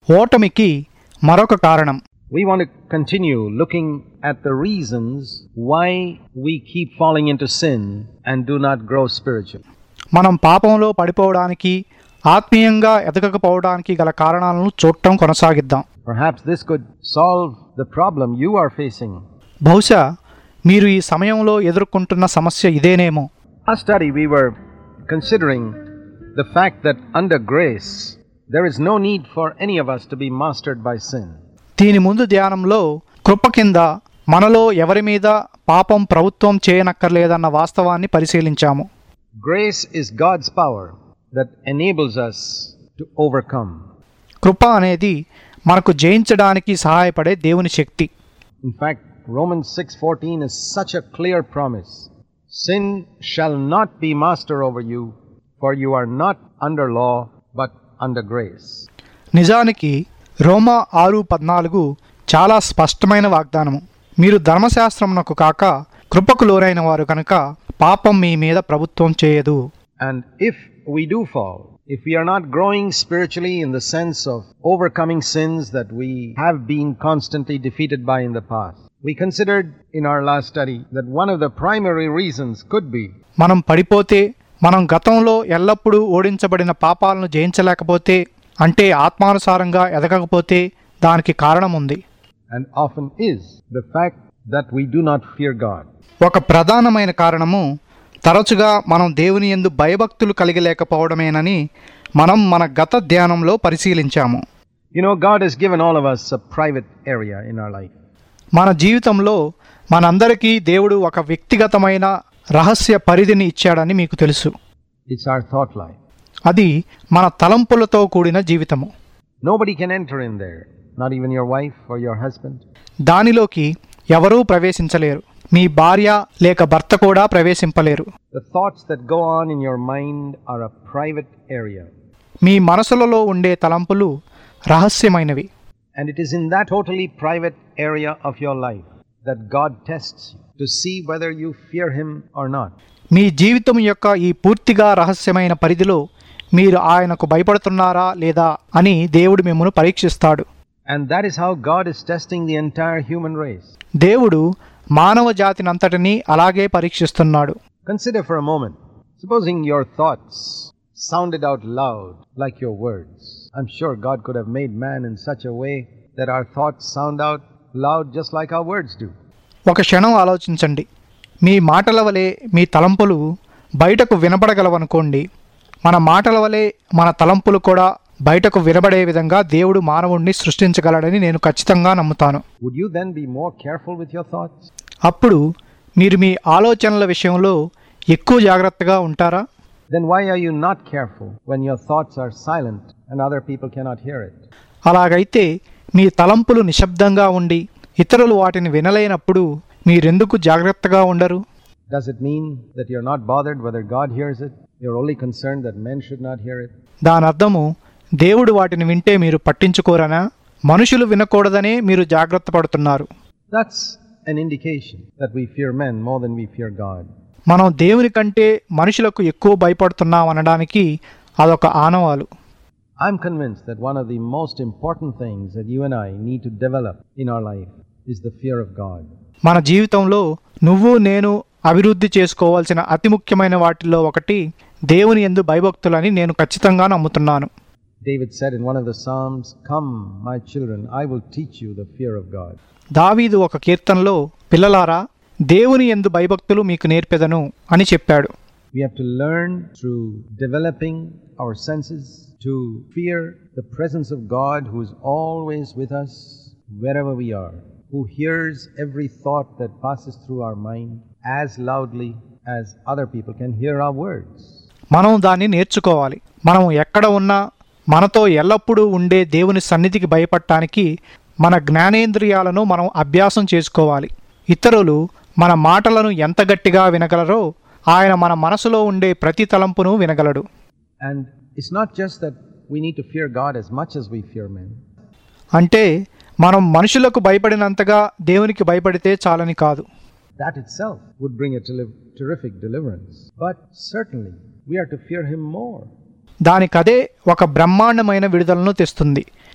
ఓటమికి మరొక కారణం We want to continue looking at the reasons why we keep falling into sin and do not grow spiritually. మనం పాపంలో పడిపోవడానికి ఆత్మీయంగా ఎదగకపోవడానికి గల కారణాలను చూడటం కొనసాగిద్దాం Perhaps this could solve the problem you are facing. బహుశా మీరు ఈ సమయంలో ఎదుర్కొంటున్న సమస్య ఇదేనేమో Last study, we were considering the fact that under grace, there is no need for any of us to be mastered by sin. దీని ముందు ధ్యానంలో కృప కింద మనలో ఎవరి మీద పాపం ప్రభుత్వం చేయనక్కర్లేదన్న వాస్తవాన్ని పరిశీలించాము Grace is God's power that enables us to overcome. కృప అనేది మనకు జయించడానికి సహాయపడే దేవుని శక్తి In fact, Romans 6:14 is such a clear promise. Sin shall not be master over you, for you are not under law, but under grace. నిజానికి రోమా ఆరు పద్నాలుగు చాలా స్పష్టమైన వాగ్దానము మీరు ధర్మశాస్త్రమునకు కాక కృపకు లోరైన వారు కనుక పాపం మీ మీద ప్రభుత్వం చేయదు And if we do fall, if we are not growing spiritually in the sense of overcoming sins that we have been constantly defeated by in the past, we considered in our last study that one of the primary reasons could be మనం పడిపోతే మనం గతంలో ఎల్లప్పుడూ ఓడించబడిన పాపాలను జయించలేకపోతే అంటే ఆత్మానుసారంగా ఎదగకపోతే దానికి కారణం ఉంది and often is the fact that we do not fear God. ఒక ప్రధానమైన కారణము తరచుగా మనం దేవుని ఎందు భయభక్తులు కలిగి లేకపోవడమేనని మనం మన గత ధ్యానంలో పరిశీలించాము You know, God has given all of us a private area in our life. మన జీవితంలో మనందరికీ దేవుడు ఒక వ్యక్తిగతమైన రహస్య పరిధిని ఇచ్చాడని మీకు తెలుసు It's our thought life. అది మన తలంపులతో కూడిన జీవితము Nobody can enter in there, not even your wife or your husband. దానిలోకి ఎవరూ ప్రవేశించలేరు మీ భార్య లేక భర్త కూడా ప్రవేశింపలేరు The thoughts that go on in your mind are a private area. మీ మనసులలో ఉండే తలంపులు రహస్యమైనవి And it is in that totally private area of your life that God tests you to see whether you fear Him or not. మీ జీవితం యొక్క ఈ పూర్తిగా రహస్యమైన పరిధిలో మీరు ఆయనకు భయపడుతున్నారా లేదా అని దేవుడు మిమ్మల్ని పరీక్షిస్తాడు And that is how God is testing the entire human race. దేవుడు మానవ జాతినంతటినీ అలాగే పరీక్షిస్తున్నాడు Consider for a moment. Supposing your thoughts sounded out loud like your words. I'm sure God could have made man in such a way that our thoughts sound out loud just like our words do. ఒక క్షణం ఆలోచించండి మీ మాటల వలె మీ తలంపులు బయటకు వినపడగలవనుకోండి మన మాటల వలె మన తలంపులు కూడా బయటకు వినబడే విధంగా దేవుడు మానవుణ్ణి సృష్టించగలడని నేను ఖచ్చితంగా నమ్ముతాను Would you then be more careful with your thoughts? అప్పుడు మీరు మీ ఆలోచనల విషయంలో ఎక్కువ జాగ్రత్తగా ఉంటారా Then why are you not careful when your thoughts are silent and other people cannot hear it? అలాగైతే మీ తలంపులు నిశ్శబ్దంగా ఉండి ఇతరులు వాటిని వినలేనప్పుడు మీరెందుకు జాగ్రత్తగా ఉండరు Does it mean that you're not bothered whether God hears it? You're only concerned that men should not hear it? దాని అర్థము దేవుడు వాటిని వింటే మీరు పట్టించుకోరనా మనుషులు వినకూడదనే మీరు జాగ్రత్త పడుతున్నారు That's an indication that we fear men more than we fear God. మనం దేవుని కంటే మనుషులకు ఎక్కువ భయపడుతున్నాం అనడానికి అదొక ఆనవాలు I'm convinced that one of the most important things that you and I need to develop in our life is the fear of God. మన జీవితంలో నువ్వు నేను అభివృద్ధి చేసుకోవాల్సిన అతి ముఖ్యమైన వాటిల్లో ఒకటి దేవుని ఎందు భయభక్తులని నేను ఖచ్చితంగా నమ్ముతున్నాను David said in one of the Psalms, Come, my children, I will teach you the fear of God. దావీదు ఒక కీర్తనలో పిల్లలారా దేవుని ఎందు భయభక్తులు మీకు నేర్పెదను అని చెప్పాడు We have to learn through developing our senses to fear the presence of God who is always with us wherever we are, who hears every thought that passes through our mind as loudly as other people can hear our words. మనం దాన్ని నేర్చుకోవాలి మనం ఎక్కడ ఉన్నా మనతో ఎల్లప్పుడూ ఉండే దేవుని సన్నిధికి భయపడటానికి మన జ్ఞానేంద్రియాలను మనం అభ్యాసం చేసుకోవాలి ఇతరులు మన మాటలను ఎంత గట్టిగా వినగలరో ఆయన మన మనసులో ఉండే ప్రతి తలంపును వినగలడు And it's not just that we need to fear God as much as we fear men. అంటే మనం మనుషులకు భయపడినంతగా దేవునికి భయపడితే చాలని కాదు That itself would bring a tele- terrific deliverance. But certainly, we are to fear Him more. దానికదే ఒక బ్రహ్మాండమైన విడుదలను తెస్తుంది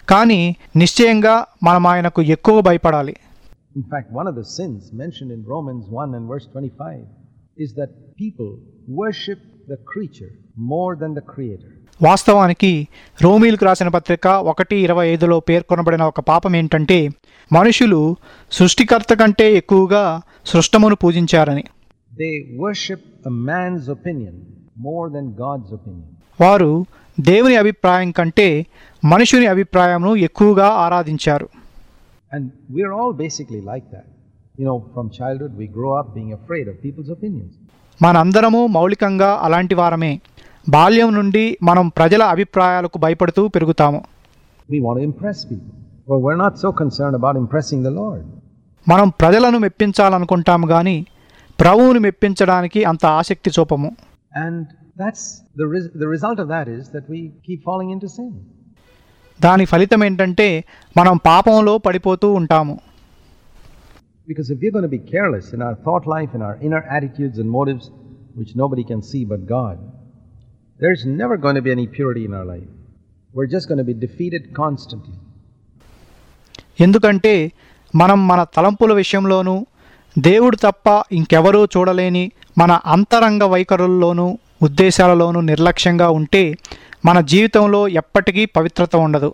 కానీ నిశ్చయంగా మనం ఆయనకు ఎక్కువ భయపడాలి In fact, one of the sins mentioned in Romans 1 and verse 25 is that people worship the creature more than the creator. వాస్తవానికి రోమీలకు రాసిన పత్రిక ఒకటి ఇరవై ఐదులో పేర్కొనబడిన ఒక పాపం ఏంటంటే మనుషులు సృష్టికర్త కంటే ఎక్కువగా సృష్టమును పూజించారని They worship a man's opinion more than God's opinion. వారు దేవుని అభిప్రాయం కంటే మనుషుని అభిప్రాయంను ఎక్కువగా ఆరాధించారు And we're all basically like that. You know, from childhood, we grow up being afraid of people's opinions. మనందరము మౌలికంగా అలాంటి వారమే బాల్యం నుండి మనం ప్రజల అభిప్రాయాలకు భయపడుతూ పెరుగుతాము We want to impress people. Well, we're not so concerned about impressing the Lord. మనం ప్రజలను మెప్పించాలనుకుంటాము కానీ ప్రభువుని మెప్పించడానికి అంత ఆసక్తి చూపము And that's the, res- the result of that is that we keep falling into sin. దాని ఫలితం ఏంటంటే మనం పాపంలో పడిపోతూ ఉంటాము Because if we're going to be careless in our thought life, in our inner attitudes and motives, which nobody can see but God, there's never going to be any purity in our life. We're just going to be defeated constantly. ఎందుకంటే మనం మన తలంపుల విషయంలోనూ దేవుడు తప్ప ఇంకెవరూ చూడలేని మన అంతరంగ వైఖరుల్లోనూ ఉద్దేశాలలోనూ నిర్లక్ష్యంగా ఉంటే మన జీవితంలో ఎప్పటికీ పవిత్రత ఉండదు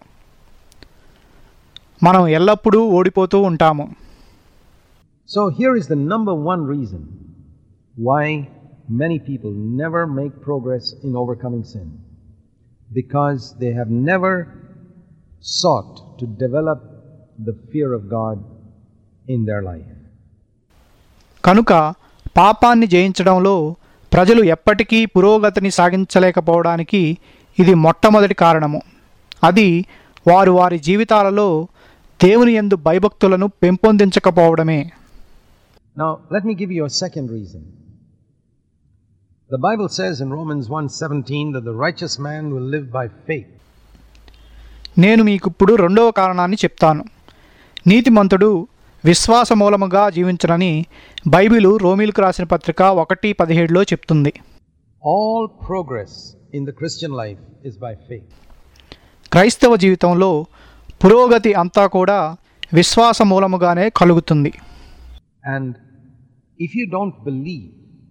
మనం ఎల్లప్పుడూ ఓడిపోతూ ఉంటాము So here is the number one reason why many people never make progress in overcoming sin. Because they have never sought to develop the fear of God in their life. కనుక పాపాన్ని జయించడంలో ప్రజలు ఎప్పటికీ పురోగతిని సాగించలేకపోవడానికి ఇది మొట్టమొదటి కారణము అది వారు వారి జీవితాలలో దేవుని యందు భయభక్తులను పెంపొందించకపోవడమే Now, let me give you a second reason. The Bible says in Romans 1:17 that the righteous man will live by faith. నేను మీకు ఇప్పుడు రెండవ కారణాన్ని చెప్తాను నీతిమంతుడు విశ్వాస మూలముగా జీవించనని బైబిలు రోమిలకు రాసిన పత్రిక ఒకటి పదిహేడులో చెప్తుంది All progress in the Christian life is by faith. క్రైస్తవ జీవితంలో పురోగతి అంతా కూడా విశ్వాస మూలముగానే కలుగుతుంది And if you don't believe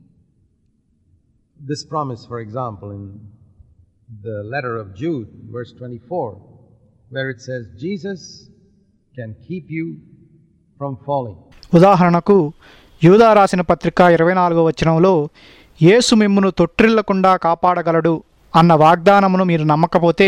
this promise, for example, in the letter of Jude, verse 24, where it says, Jesus can keep you from falling. ఉదాహరణకు యూదా రాసిన పత్రిక ఇరవై నాలుగో వచనంలో యేసు మిమ్మును తొట్టిల్లకుండా కాపాడగలడు అన్న వాగ్దానమును మీరు నమ్మకపోతే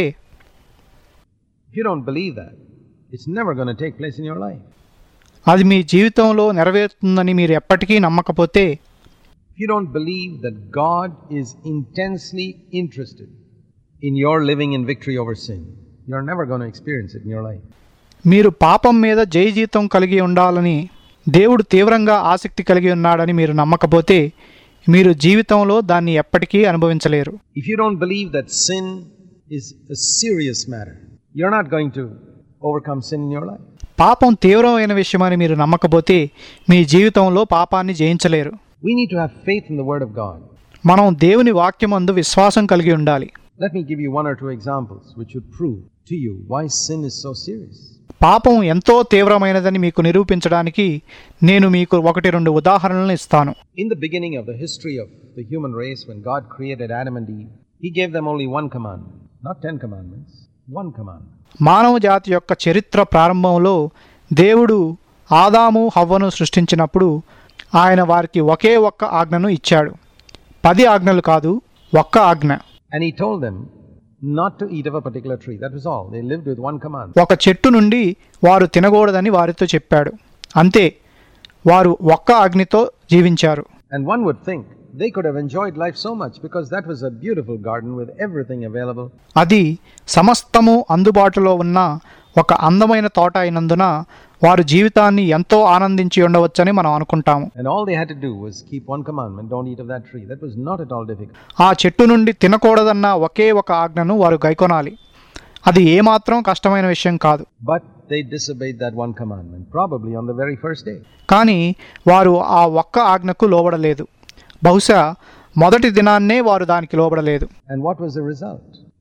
If you don't believe that, it's never going to take place in your life. అది మీ జీవితంలో నెరవేరుతుందని మీరు ఎప్పటికీ నమ్మకపోతే If you don't believe that God is intensely interested in your living in victory over sin, you're never going to experience it in your life. మీరు పాపం మీద జయజీతం కలిగి ఉండాలని దేవుడు తీవ్రంగా ఆసక్తి కలిగి ఉన్నాడని మీరు నమ్మకపోతే మీరు జీవితంలో దాన్ని ఎప్పటికీ అనుభవించలేరు If you don't believe that sin is a serious matter, you're not going to overcome sin in your life. పాపం తీవ్రమైన విషయమని మీరు నమ్మకపోతే మీ జీవితంలో పాపాన్ని జయించలేరు We need to have faith in the Word of God. మనం దేవుని వాక్యమందు విశ్వాసం కలిగి ఉండాలి Let me give you one or two examples which would prove to you why sin is so serious. పాపం ఎంతో తీవ్రమైనదని మీకు నిరూపించడానికి నేను మీకు ఒకటి రెండు ఉదాహరణలు ఇస్తాను In the beginning of the history of the human race, when God created Adam and Eve, He gave them only one commandment, not ten commandments, one commandment. మానవ జాతి యొక్క చరిత్ర ప్రారంభంలో దేవుడు ఆదాము హవ్వను సృష్టించినప్పుడు ఆయన వారికి ఒకే ఒక్క ఆజ్ఞను ఇచ్చాడు పది ఆజ్ఞలు కాదు ఒక్క ఆజ్ఞ And He told them not to eat of a particular tree. That was all. They lived with one command. ఒక చెట్టు నుండి వారు తినకూడదని వారితో చెప్పాడు అంతే వారు ఒక్క ఆజ్ఞతో జీవించారు And one would think they could have enjoyed life so much because that was a beautiful garden with everything available. అది సమస్తము అందుబాటులో ఉన్న ఒక అందమైన తోట అయినందున వారు జీవితాన్ని ఎంతో ఆనందించి ఉండవచ్చని మనం అనుకుంటాము And all they had to do was keep one commandment don't eat of that tree. That was not at all difficult. ఆ చెట్టు నుండి తినకూడదన్న ఒకే ఒక ఆజ్ఞను వారు గైకొనాలి అది ఏమాత్రం కష్టమైన విషయం కాదు But they disobeyed that one commandment, probably on the very first day. కానీ వారు ఆ ఒక్క ఆజ్ఞకు లోబడలేదు బహుశా మొదటి దినాన్నే వారు దానికి లోబడలేదు And what was the result?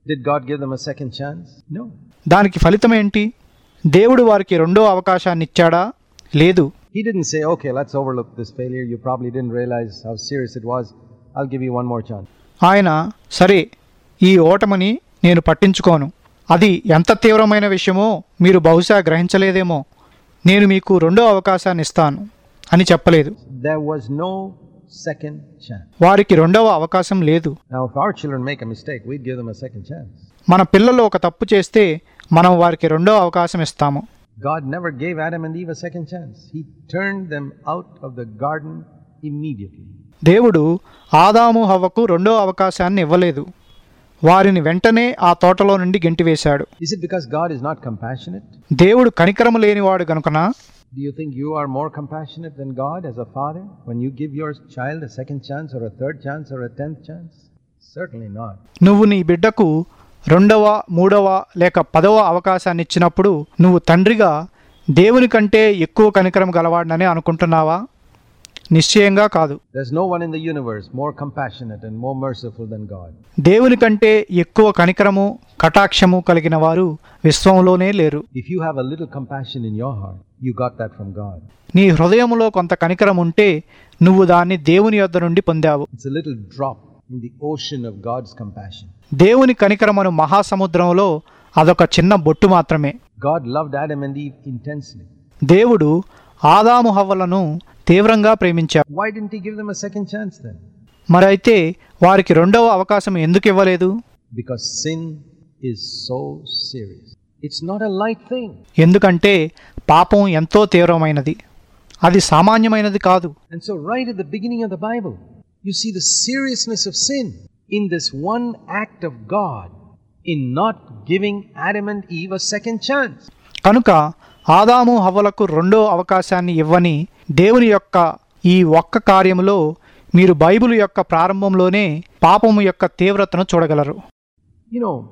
Did God give them a second chance? No. దానికి ఫలితం ఏంటి దేవుడు వారికి రెండో అవకాశాన్ని ఇచ్చాడా లేదు He didn't say, okay, let's overlook this failure. You probably didn't realize how serious it was. I'll give you one more chance. ఆయన సరే ఈ ఓటమిని నేను పట్టించుకోను అది ఎంత తీవ్రమైన విషయమో మీరు బహుశా గ్రహించలేదేమో నేను మీకు రెండో అవకాశాన్ని ఇస్తాను అని చెప్పలేదు There was no second chance. వారికి రెండవ అవకాశం లేదు Now, if our children make a mistake, we'd give them a second chance. మన పిల్లలు ఒక తప్పు చేస్తే మనం వారికి రెండో అవకాశం ఇస్తాము God never gave Adam and Eve a second chance. He turned them out of the garden immediately. దేవుడు ఆదాము హవ్వకు రెండో అవకాశాన్ని ఇవ్వలేదు వారిని వెంటనే ఆ తోటలో నుండి గెంటివేశాడు Is it because God is not compassionate? దేవుడు కనికరము లేనివాడు గనుకనా Do you think you are more compassionate than God as a father when you give your child a second chance or a third chance or a tenth chance? Certainly not. నువ్వు నీ బిడ్డకు రెండవ మూడవ లేక పదవ అవకాశాన్ని ఇచ్చినప్పుడు నువ్వు తండ్రిగా దేవుని కంటే ఎక్కువ కనికరం గలవాడినని అనుకుంటున్నావా నిశ్చయంగా కాదు There's no one in the universe more compassionate and more merciful than God. దేవుని కంటే ఎక్కువ కనికరము కటాక్షము కలిగిన వారు విశ్వంలోనే లేరు If you have a little compassion in your heart, you got that from God. నీ హృదయములో కొంత కనికరం ఉంటే నువ్వు దాన్ని దేవుని యొద్ద నుండి పొందావు It's a little drop in the ocean of God's compassion. దేవుని కనికరమను మహాసముద్రంలో అదొక చిన్న బొట్టు మాత్రమే God loved Adam and Eve intensely. దేవుడు ఆదాము హవ్వలను తీవ్రంగా ప్రేమించాడు Why didn't He give them a second chance then? మరైతే వారికి రెండవ అవకాశం ఎందుకు ఇవ్వలేదు Because sin is so serious. It's not a light thing. ఎందుకంటే పాపం ఎంతో తీవ్రమైనది అది సామాన్యమైనది కాదు And so, right at the beginning of the Bible, you see the seriousness of sin in this one act of God in not giving Adam and Eve a second chance. కనుక ఆదాము హవ్వలకు రెండో అవకాశాన్ని ఇవ్వని దేవుని యొక్క ఈ ఒక్క కార్యములో మీరు బైబిల్ యొక్క ప్రారంభంలోనే పాపము యొక్క తీవ్రతను చూడగలరు You know,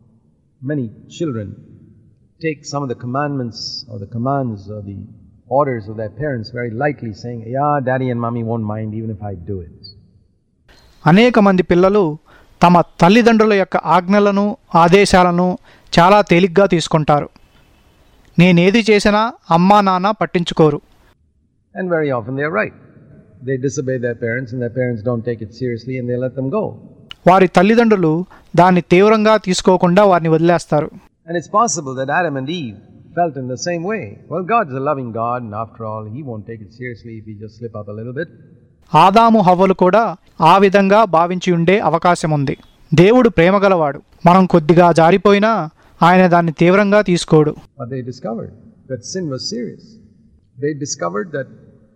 many children take some of the commandments or the commands or the orders of their parents very lightly, saying, Yeah, daddy and mommy won't mind even if I do it. అనేక మంది పిల్లలు తమ తల్లిదండ్రుల యొక్క ఆజ్ఞలను ఆదేశాలను చాలా తేలిగ్గా తీసుకుంటారు నేనేది చేసినా అమ్మా నాన్న పట్టించుకోరు And very often they're right. They disobey their parents, and their parents don't take it seriously and they let them go. వారి తల్లిదండ్రులు దాన్ని తీవ్రంగా తీసుకోకుండా వారిని వదిలేస్తారు And it's possible that Adam and Eve felt in the same way. Well, God's a loving God, and after all, He won't take it seriously if we just slip up a little bit. ఆదాము హవ్వలు కూడా ఆ విధంగా భావించి ఉండే అవకాశం ఉంది దేవుడు ప్రేమగలవాడు మనం కొద్దిగా జారిపోయినా ఆయన దాన్ని తీవ్రంగా తీసుకోడు But they discovered that sin was serious. They discovered that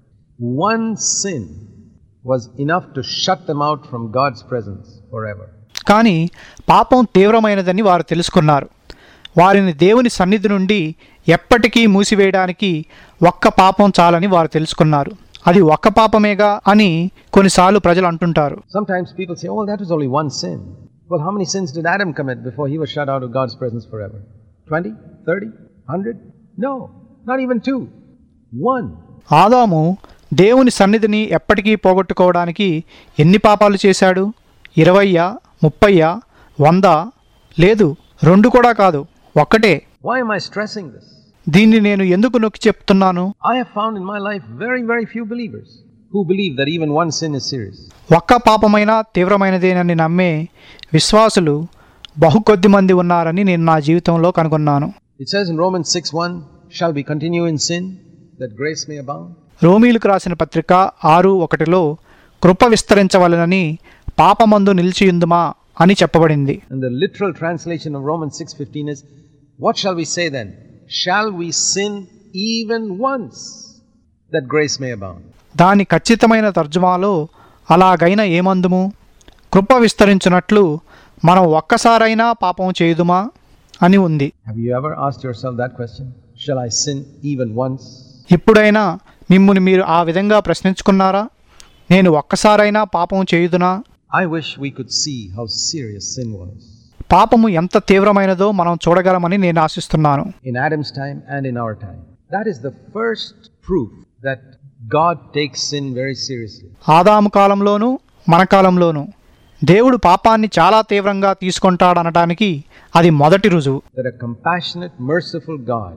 one sin was enough to shut them out from God's presence forever. కానీ పాపం తీవ్రమైనదని వారు తెలుసుకున్నారు వారిని దేవుని సన్నిధి నుండి ఎప్పటికీ మూసివేయడానికి ఒక్క పాపం చాలని వారు తెలుసుకున్నారు అది ఒక్క పాపమేగా అని కొన్నిసార్లు ప్రజలు అంటుంటారు Sometimes people say, oh, that was only one sin. Well, how many sins did Adam commit before he was shut out of God's presence forever? 20? 30? 100? No, not even two. One. ఆదాము దేవుని సన్నిధిని ఎప్పటికీ పోగొట్టుకోవడానికి ఎన్ని పాపాలు చేశాడు ఇరవయ్యా ముప్పయ్యా వంద లేదు రెండు కూడా కాదు ఒక్కటే Why am I stressing this? దీన్ని నేను ఎందుకు నొక్కి చెప్తున్నాను I have found in my life very, very few believers who believe that even one sin is serious. ఒక్క పాపమైనా తీవ్రమైనదేనని నమ్మే విశ్వాసులు బహు కొద్ది మంది ఉన్నారని నేను నా జీవితంలో కనుగొన్నాను It says in Romans 6 1, Shall we continue in sin that grace may abound? రోమీలకు రాసిన పత్రిక ఆరు ఒకటిలో కృప విస్తరించవలనని పాపమందు నిలిచియుందుమా అని చెప్పబడింది And the literal translation of Romans 6:15 is what shall we say then? Shall we sin even once that grace may abound? దాని ఖచ్చితమైన తర్జుమాలో అలాగైన ఏమందుము కృప విస్తరించున్నట్లు మనం ఒక్కసారైనా పాపం చేయుదుమా అని ఉంది Have you ever asked yourself that question? Shall I sin even once? ఇప్పుడైనా మిమ్ముని మీరు ఆ విధంగా ప్రశ్నించుకున్నారా నేను ఒక్కసారైనా పాపం చేయుదునా I wish we could see how serious sin was. పాపము ఎంత తీవ్రమైనదో మనం చూడగలమని నేను ఆశిస్తున్నాను In Adam's time and in our time. That is the first proof that God takes sin very seriously. ఆదాము కాలంలోనూ మన కాలంలోనూ దేవుడు పాపాన్ని చాలా తీవ్రంగా తీసుకుంటాడనటానికి అది మొదటి రుజువు that a compassionate, merciful God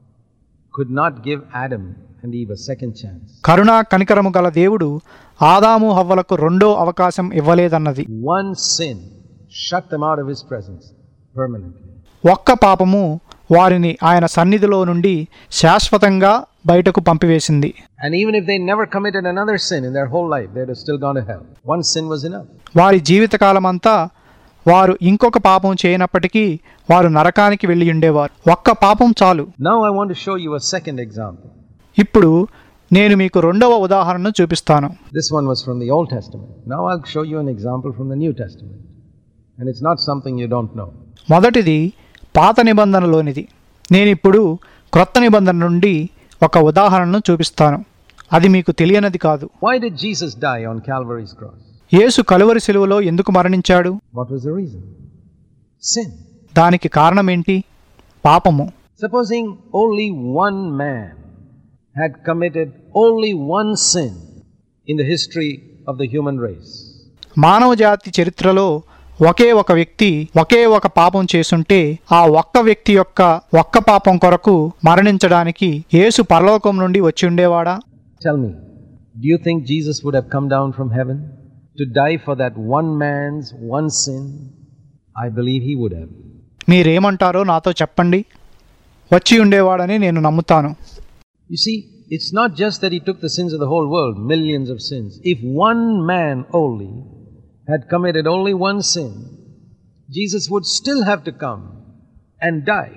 could not give Adam and Eve a second chance. కరుణా కనికరము గల దేవుడు ఆదాము హవ్వలకు రెండో అవకాశం ఇవ్వలేదన్నది One sin shut them out of his presence permanently. ఒక్క పాపము వారిని ఆయన సన్నిధిలో నుండి శాశ్వతంగా బయటకు పంపివేసింది And even if they never committed another sin in their whole life, they'd have still gone to hell. One sin was enough. వారి జీవితకాలమంతా వారు ఇంకొక పాపం చేయనప్పటికీ వారు నరకానికి వెళ్ళి ఉండేవారు ఒక్క పాపం చాలు Now I want to show you a second example. ఇప్పుడు నేను మీకు రెండవ ఉదాహరణను చూపిస్తాను This one was from the Old Testament. Now I'll show you an example from the New Testament. And it's not something you don't know. మొదటిది పాత నిబంధనలోనిది నేను ఇప్పుడు క్రొత్త నిబంధన నుండి ఒక ఉదాహరణను చూపిస్తాను అది మీకు తెలియనిది కాదు Why did Jesus die on Calvary's cross? యేసు కలువరి శిలువలో ఎందుకు మరణించాడు What was the reason? Sin. దానికి కారణమేంటి పాపము Supposing only one man had committed only one sin in the history of the human race. మానవ జాతి చరిత్రలో ఒకే ఒక వ్యక్తి ఒకే ఒక పాపం చేసుంటే ఆ ఒక్క వ్యక్తి యొక్క ఒక్క పాపం కొరకు మరణించడానికి యేసు పరలోకం నుండి వచ్చి ఉండేవాడా Tell me, do you think Jesus would have come down from heaven to die for that one man's one sin? I believe he would have. మీరేమంటారో నాతో చెప్పండి వచ్చి ఉండేవాడని నేను నమ్ముతాను You see, it's not just that he took the sins of the whole world, millions of sins. If one man only had committed only one sin, Jesus would still have to come and die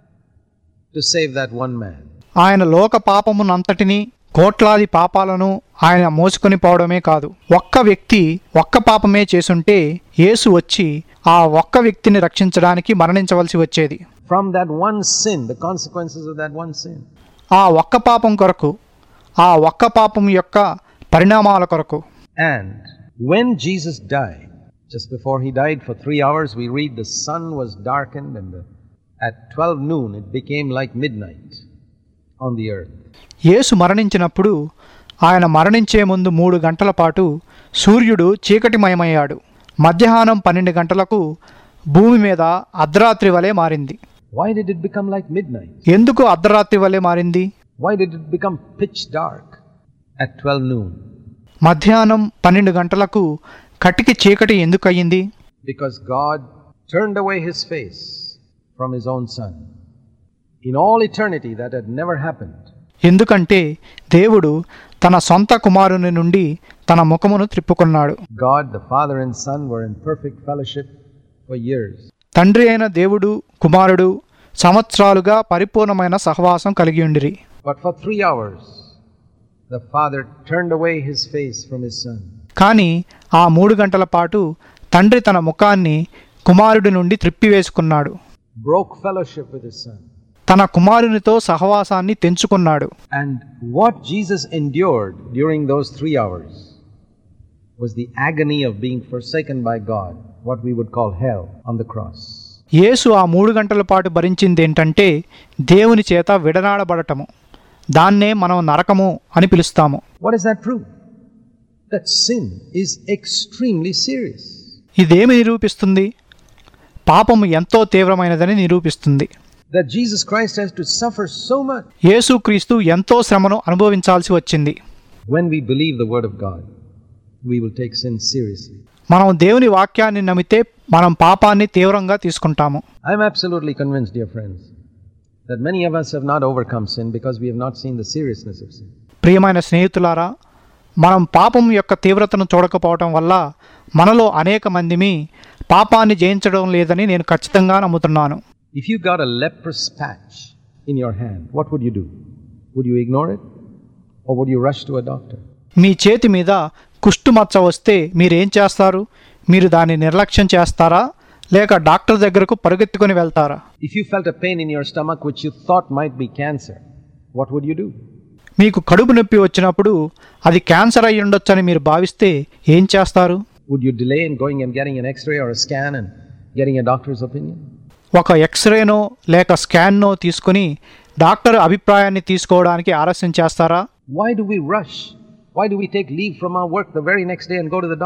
to save that one man. ఆయన లోక పాపమునంతటిని కోట్లాది పాపాలను ఆయన మోసుకొని పోవడమే కాదు ఒక్క వ్యక్తి ఒక్క పాపమే చేసుంటే యేసు వచ్చి ఆ ఒక్క వ్యక్తిని రక్షించడానికి మరణించవలసి వచ్చేది From that one sin, the consequences of that one sin. ఆ ఒక్క పాపం కొరకు ఆ ఒక్క పాపం యొక్క పరిణామాల కొరకు And when Jesus died, just before he died for three hours, we read the sun was darkened, and the, at 12 noon it became like midnight on the earth. యేసు మరణించినప్పుడు ఆయన మరణించే ముందు మూడు గంటల పాటు సూర్యుడు చీకటిమయమయ్యాడు మధ్యాహ్నం పన్నెండు గంటలకు భూమి మీద అర్ధరాత్రి వలె మారింది Why did it become like midnight? ఎందుకు అర్ధరాత్రి వలె మారింది Why did it become pitch dark at 12 noon? మధ్యాహ్నం పన్నెండు గంటలకు కటికి చీకటి ఎందుకు అయ్యింది Because God turned away his face from his own son. In all eternity, that had never happened. ఎందుకంటే దేవుడు తన సొంత కుమారుని నుండి తన ముఖమును త్రిప్పుకున్నాడు God, the Father and Son, were in perfect fellowship for years. తండ్రి అయిన దేవుడు కుమారుడు సంవత్సరాలుగా పరిపూర్ణమైన సహవాసం కలిగి ఉండిరి But for three hours, the Father turned away his face from his Son. కానీ ఆ మూడు గంటల పాటు తండ్రి తన ముఖాన్ని కుమారుడి నుండి త్రిప్పివేసుకున్నాడు broke fellowship with his son. తన కుమారునితో సహవాసాన్ని తెంచుకున్నాడు And what Jesus endured during those three hours was the agony of being forsaken by God, what we would call hell, on the cross. యేసు ఆ మూడు గంటల పాటు భరించింది ఏంటంటే దేవుని చేత విడనాడబడటము దాన్నే మనం నరకము అని పిలుస్తాము What does that prove? That sin is extremely serious. ఇదేమి నిరూపిస్తుంది పాపము ఎంతో తీవ్రమైనదని నిరూపిస్తుంది That Jesus Christ has to suffer so much. యేసుక్రీస్తు ఎంతో శ్రమను అనుభవించాల్సి వచ్చింది When we believe the Word of God, we will take sin seriously. మనం దేవుని వాక్యాన్ని నమ్మితే మనం పాపాన్ని తీవ్రంగా తీసుకుంటాము I'm absolutely convinced, dear friends, that many of us have not overcome sin because we have not seen the seriousness of sin. ప్రియమైన స్నేహితులారా మనం పాపం యొక్క తీవ్రతను చూడకపోవటం వల్ల మనలో అనేక మందిమి పాపాన్ని జయించడం లేదని నేను ఖచ్చితంగా నమ్ముతున్నాను If you got a leprous patch in your hand, what would you do? Would you ignore it? Or would you rush to a doctor? మీ చేతి మీద కుష్టు మచ్చ వస్తే మీరేం చేస్తారు మీరు దాన్ని నిర్లక్ష్యం చేస్తారా లేక డాక్టర్ దగ్గరకు పరుగెత్తుకొని వెళ్తారా If you felt a pain in your stomach which you thought might be cancer, what would you do? మీకు కడుపు నొప్పి వచ్చినప్పుడు అది క్యాన్సర్ అయి ఉండొచ్చని మీరు భావిస్తే ఏం చేస్తారు Would you delay in going and getting an x ray or a scan and getting a doctor's opinion? ఒక ఎక్స్రేనో లేక స్కాన్నో తీసుకుని డాక్టర్ అభిప్రాయాన్ని తీసుకోవడానికి ఆలస్యం చేస్తారా Why do we rush? Why do we take leave from our work the very next day and go to the doctor?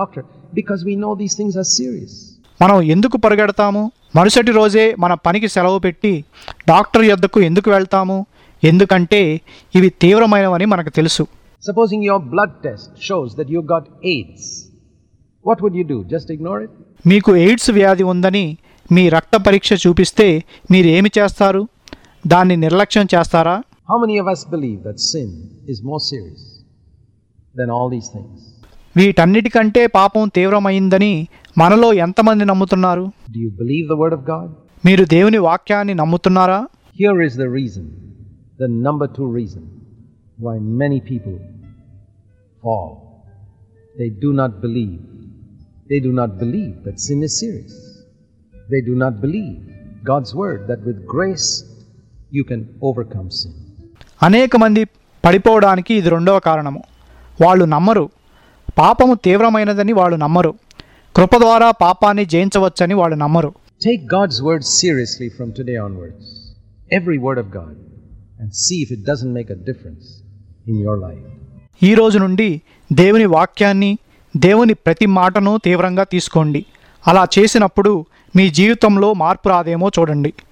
Because we know these things are serious. మనం ఎందుకు పరిగెడతాము మరుసటి రోజే మన పనికి సెలవు పెట్టి డాక్టర్ యొద్దకు ఎందుకు వెళ్తాము ఎందుకంటే ఇవి తీవ్రమైనవని మనకు తెలుసు Supposing your blood test shows that you got AIDS, what would you do? Just ignore it? మీకు ఎయిడ్స్ వ్యాధి ఉందని మీ రక్త పరీక్ష చూపిస్తే మీరు ఏమి చేస్తారు దాన్ని నిర్లక్ష్యం చేస్తారా How many of us believe that sin is more serious than all these things? వీటన్నిటికంటే పాపం తీవ్రమైందని మనలో ఎంతమంది నమ్ముతున్నారు Do you believe the Word of God? మీరు దేవుని వాక్యాన్ని నమ్ముతున్నారా Here is the reason, the number two reason why many people fall. They do not believe. They do not believe that sin is serious. They do not believe God's Word that with grace you can overcome sin. అనేక మంది పడిపోవడానికి ఇది రెండవ కారణము వాళ్ళు నమ్మరు పాపము తీవ్రమైనదని వాళ్ళు నమ్మరు కృప ద్వారా పాపాన్ని జయించవచ్చని వాళ్ళు నమ్మరు Take God's Word seriously from today onwards. Every Word of God. And see if it doesn't make a difference in your life. ఈ రోజు నుండి దేవుని వాక్యాన్ని దేవుని ప్రతి మాటను తీవ్రంగా తీసుకోండి అలా చేసినప్పుడు మీ జీవితంలో మార్పు రాదేమో చూడండి